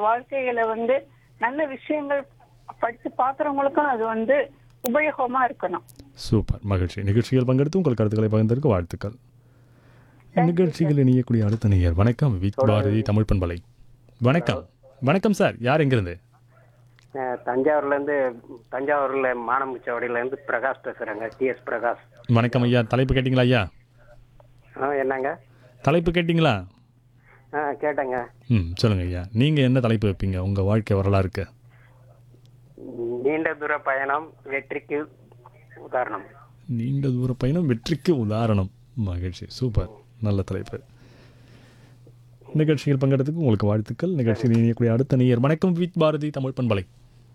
வாழ்க்கையில வந்து நல்ல விஷயங்கள் படிச்சு பாக்குறவங்களுக்கும் அது வந்து உபயோகமா இருக்கணும் சூப்பர் மகிழ்ச்சி நிகழ்ச்சியில் பங்கெடுத்து உங்கள் கருத்துக்களை பகிர்ந்ததற்கு வாழ்த்துக்கள் நிகழ்ச்சிகள் இணையக்கூடிய அடுத்த நேயர் வணக்கம் வித் பாரதி தமிழ் பண்பலை வணக்கம் வணக்கம் சார் யார் எங்கிருந்து அஹ் தஞ்சாவூர்லேருந்து தஞ்சாவூரில் மானமுச்சவடியிலேருந்து பிரகாஷ் பேசுகிறேங்க டிஎஸ் பிரகாஷ் வணக்கம் ஐயா தலைப்பு கேட்டிங்களா ஐயா ஆ என்னங்க தலைப்பு கேட்டிங்களா ஆ கேட்டேங்க ம் சொல்லுங்க ஐயா நீங்கள் என்ன தலைப்பு வைப்பீங்க உங்கள் வாழ்க்கை வரலாறுக்கு நீண்ட தூர பயணம் வெற்றிக்கு உதாரணம் நீண்ட தூர பயணம் வெற்றிக்கு உதாரணம் மகிழ்ச்சி சூப்பர் நல்ல தலைப்பு நிகழ்ச்சியில் பங்கெடுத்துக்கு உங்களுக்கு வாழ்த்துக்கள் நிகழ்ச்சியில் இணையக்கூடிய அடுத்த நேயர் வணக்கம் வித் பாரதி தமிழ் பண்பலை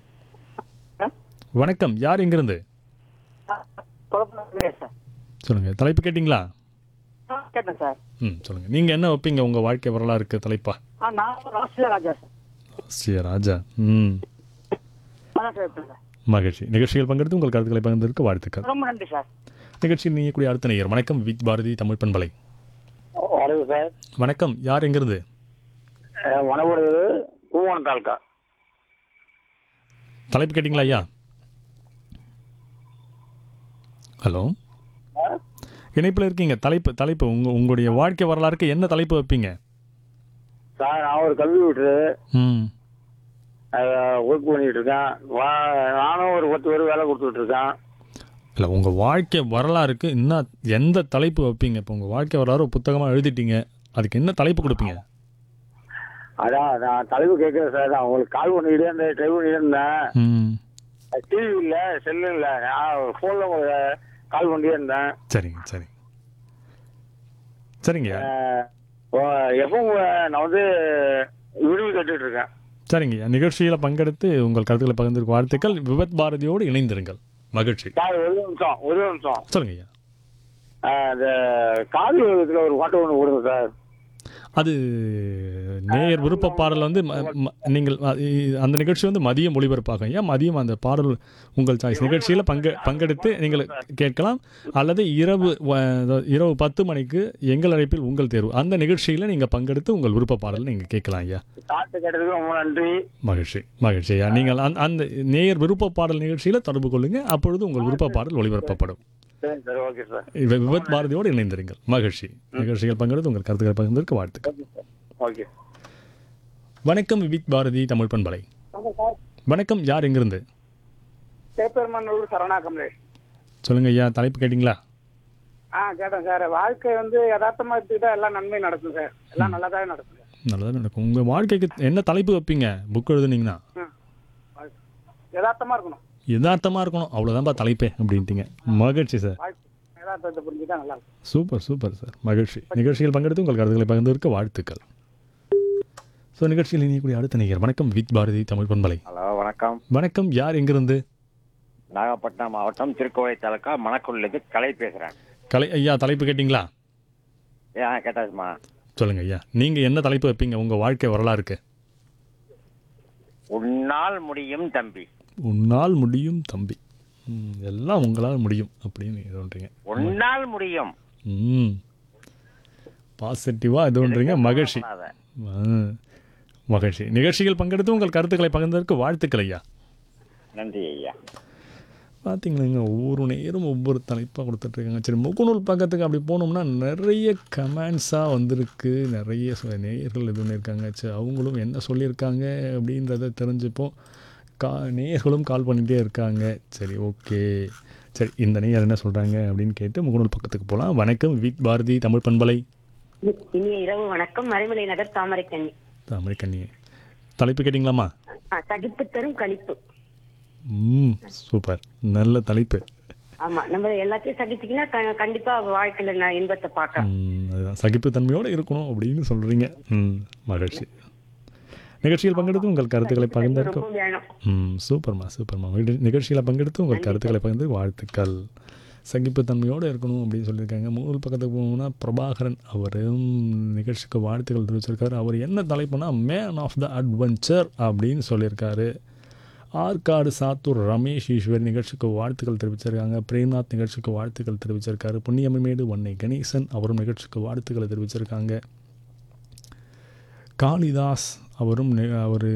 வணக்கம் யார் எங்கிருந்து சார் சொல்லுங்க தலைப்பு கேட்டிங்களா கேட்டேன் சார் ம் சொல்லுங்க நீங்க என்ன வைப்பீங்க உங்க வாழ்க்கை வரலாறுக்கு தலைப்பா ஆ நான் ராஷ்டிரிய ராஜா சார் ஸ்ரீ ராஜா ம் அதான் சார் இருப்பேன் சார் மகிழ்ச்சி நிகழ்ச்சியில் பங்கெடுத்து உங்கள் கருத்துக்களை பகிர்ந்ததற்கு வாழ்த்துக்கள் ரொம்ப நன்றி சார் நிகழ்ச்சியில் இணையக்கூடிய அடுத்த நேயர் வணக்கம் வித் பாரதி தமிழ் பண்பலை வணக்கம் சார் வணக்கம் யார் எங்கிருந்து வனவூர் பூவனம் தாலுக்கா தலைப்பு கேட்டிங்களா ஐயா ஹலோ இணைப்பில் இருக்கீங்க தலைப்பு தலைப்பு உங்க உங்களுடைய வாழ்க்கை வரலாறுக்கு என்ன தலைப்பு வைப்பீங்க சார் நான் ஒரு கல்வி விட்டு ம் ஒர்க் பண்ணிட்டு இருக்கேன் வா- நானும் ஒரு பத்து பேர் வேலை கொடுத்துட்டு இருக்கேன் இல்லை உங்கள் வாழ்க்கை வரலாறுக்கு என்ன எந்த தலைப்பு வைப்பீங்க இப்போ உங்கள் வாழ்க்கை வரலாறு ஒரு புத்தகமாக எழுதிட்டீங்க அதுக்கு என்ன தலைப்பு கொடுப்பீங்க அதான் நான் தலைவு கேட்குறேன் சார் நான் உங்களுக்கு கால் பண்ணிக்கிட்டே இருந்தேன் ட்ரை பண்ணிக்கிட்டே இருந்தேன் ம் டிவி இல்லை செல்லு இல்லை நான் ஃபோனில் உங்களுக்கு கால் பண்ணிட்டே இருந்தேன் சரிங்க சரிங்க சரிங்க எப்போ நான் வந்து விரும்பி கேட்டுட்டு இருக்கேன் சரிங்க நிகழ்ச்சியில் பங்கெடுத்து உங்கள் கருத்துக்களை பகிர்ந்திருக்கும் வாழ்த்துக்கள் விபத் பாரதியோடு இணைந்திருங்கள் மகிழ்ச்சி சார் ஒரு நிமிஷம் ஒரு நிமிஷம் சொல்லுங்க ஐயா ஆஹ் இந்த காதி உலகத்தில் ஒரு பாட்டு ஒன்று கொடுங்க சார் அது நேயர் விருப்ப பாடல் வந்து ம- ம- நீங்கள் அ- இ- அந்த நிகழ்ச்சி வந்து மதியம் ஒளிபரப்பாகும் ஐயா மதியம் அந்த பாடல் உங்கள் சாய்ஸ் நிகழ்ச்சியில் பங்கு பங்கெடுத்து நீங்கள் கேட்கலாம் அல்லது இரவு வ- அதாவது இரவு பத்து மணிக்கு எங்கள் அழைப்பில் உங்கள் தேர்வு அந்த நிகழ்ச்சியில் நீங்கள் பங்கெடுத்து உங்கள் விருப்ப பாடல் நீங்கள் கேட்கலாம் ஐயா பாட்டு கேட்டதுக்கு ரொம்ப நன்றி மகிழ்ச்சி மகிழ்ச்சி ஐயா நீங்கள் அந்த அந்த நேயர் விருப்ப பாடல் நிகழ்ச்சியில் தொடர்பு கொள்ளுங்க அப்பொழுது உங்கள் விருப்ப பாடல் ஒளிபரப்பப்படும் சரி சார் ஓகே சார் இவ- விபத் பாரதியோடு இணைந்திருங்கள் மகிழ்ச்சி நிகழ்ச்சிகள் பங்கெடுத்து உங்கள் கருத்துக்களை பகிர்ந்ததற்கு வாழ்த்துக்கள் ஓகே வணக்கம் வித் பாரதி தமிழ் பண்பலை வணக்கம் யார் எங்கிருந்து சேப்பெருமன்னூர் சரணா கமலேஷ் சொல்லுங்க ஐயா தலைப்பு கேட்டிங்களா ஆ கேட்டேன் சார் வாழ்க்கை வந்து யதார்த்தமா எடுத்துக்கிட்டா எல்லாம் நன்மை நடக்கும் சார் எல்லாம் நல்லதாவே நடக்கும் நல்லதாக நடக்கும் உங்கள் வாழ்க்கைக்கு என்ன தலைப்பு வைப்பீங்க புக் எழுதுனீங்கன்னா யதார்த்தமா இருக்கணும் யதார்த்தமாக இருக்கணும் அவ்வளோதான்ப்பா தலைப்பே அப்படின்ட்டீங்க மகிழ்ச்சி சார் வாழ்க்கை யதார்த்தத்தை புரிஞ்சுட்டா நல்லா இருக்கும் சூப்பர் சூப்பர் சார் மகிழ்ச்சி நிகழ்ச்சியில் பங்கெடுத்து உங்கள் கருத்துக்களை பகிர்ந்ததற்கு வாழ்த்துக்கள் ஸோ நிகழ்ச்சியில் இணையக்கூடிய அடுத்த நேயர் வணக்கம் வித் பாரதி தமிழ் பண்பலை ஹலோ வணக்கம் வணக்கம் யார் எங்கிருந்து நாகப்பட்டினம் மாவட்டம் திருக்கோவை தாலுக்கா மணக்குள்ளிருந்து கலை பேசுகிறேன் கலை ஐயா தலைப்பு கேட்டிங்களா ஏன் கேட்டாச்சுமா சொல்லுங்க ஐயா நீங்கள் என்ன தலைப்பு வைப்பீங்க உங்கள் வாழ்க்கை வரலாறுக்கு உன்னால் முடியும் தம்பி உன்னால் முடியும் தம்பி ம், எல்லாம் உங்களால் முடியும் அப்படின்னு நீங்கள் சொல்கிறீங்க உன்னால் முடியும் ம் பாசிட்டிவாக இதுன்றீங்க மகிழ்ச்சி சொல்லாத. ஆ, மகிழ்ச்சி நிகழ்ச்சிகள் பங்கெடுத்து உங்கள் கருத்துக்களை பகிர்ந்ததற்கு வாழ்த்துக்கள் ஐயா நன்றி ஐயா பார்த்தீங்களா ஒவ்வொரு நேரம் ஒவ்வொரு தலைப்பாக கொடுத்துட்ருக்காங்க சரி முகநூல் பக்கத்துக்கு அப்படி போனோம்னா நிறைய கமெண்ட்ஸாக வந்திருக்கு நிறைய சொ- நேயர்கள் இது பண்ணியிருக்காங்க சரி அவங்களும் என்ன சொல்லியிருக்காங்க அப்படின்றத தெரிஞ்சுப்போம் கா நேயர்களும் கால் பண்ணிகிட்டே இருக்காங்க சரி ஓகே சரி இந்த நேயர் என்ன சொல்கிறாங்க அப்படின்னு கேட்டு முகநூல் பக்கத்துக்கு போகலாம் வணக்கம் வித் பாரதி தமிழ் பண்பலை இனிய இரவு வணக்கம் மறைமலை நகர் தாமரைக்கண்ணி தமிழ் கண்ணி தலைப்பு கேட்டிங்களாம்மா ஆ, சகிப்பு தரும் கணிப்பு ம் சூப்பர் நல்ல தலைப்பு ஆமா நம்ம எல்லாத்தையும் சகிச்சிக்கினா க- கண்டிப்பா வாழ்க்கையில நான் இன்பத்தை பார்க்கலாம் ம், அதுதான் சகிப்புத்தன்மையோடு இருக்கணும் அப்படின்னு சொல்கிறீங்க ம் மகிழ்ச்சி நிகழ்ச்சியில் பங்கெடுத்து உங்கள் கருத்துக்களை பகிர்ந்ததற்கு ரொம்ப வேணும் ம் சூப்பர்மா சூப்பர்மா நிக- நிகழ்ச்சியில் பங்கெடுத்து உங்கள் கருத்துக்களை பகிர்ந்து வாழ்த்துக்கள் சகிப்புத்தன்மையோடு இருக்கணும் அப்படின்னு சொல்லியிருக்காங்க மூணு பக்கத்துக்கு போகணும்னா பிரபாகரன் அவரும் நிகழ்ச்சிக்கு வாழ்த்துக்கள் தெரிவிச்சிருக்காரு அவர் என்ன தலைப்புனா மேன் ஆஃப் த அட்வென்ச்சர் அப்படின்னு சொல்லியிருக்காரு ஆற்காடு சாத்தூர் ரமேஷ் ஈஸ்வர் நிகழ்ச்சிக்கு வாழ்த்துக்கள் தெரிவிச்சிருக்காங்க பிரேம்நாத் நிகழ்ச்சிக்கு வாழ்த்துக்கள் தெரிவிச்சிருக்காரு புண்ணியமேடு வன்னை கணேசன் அவரும் நிகழ்ச்சிக்கு வாழ்த்துக்களை தெரிவிச்சிருக்காங்க காளிதாஸ் அவரும் அவர்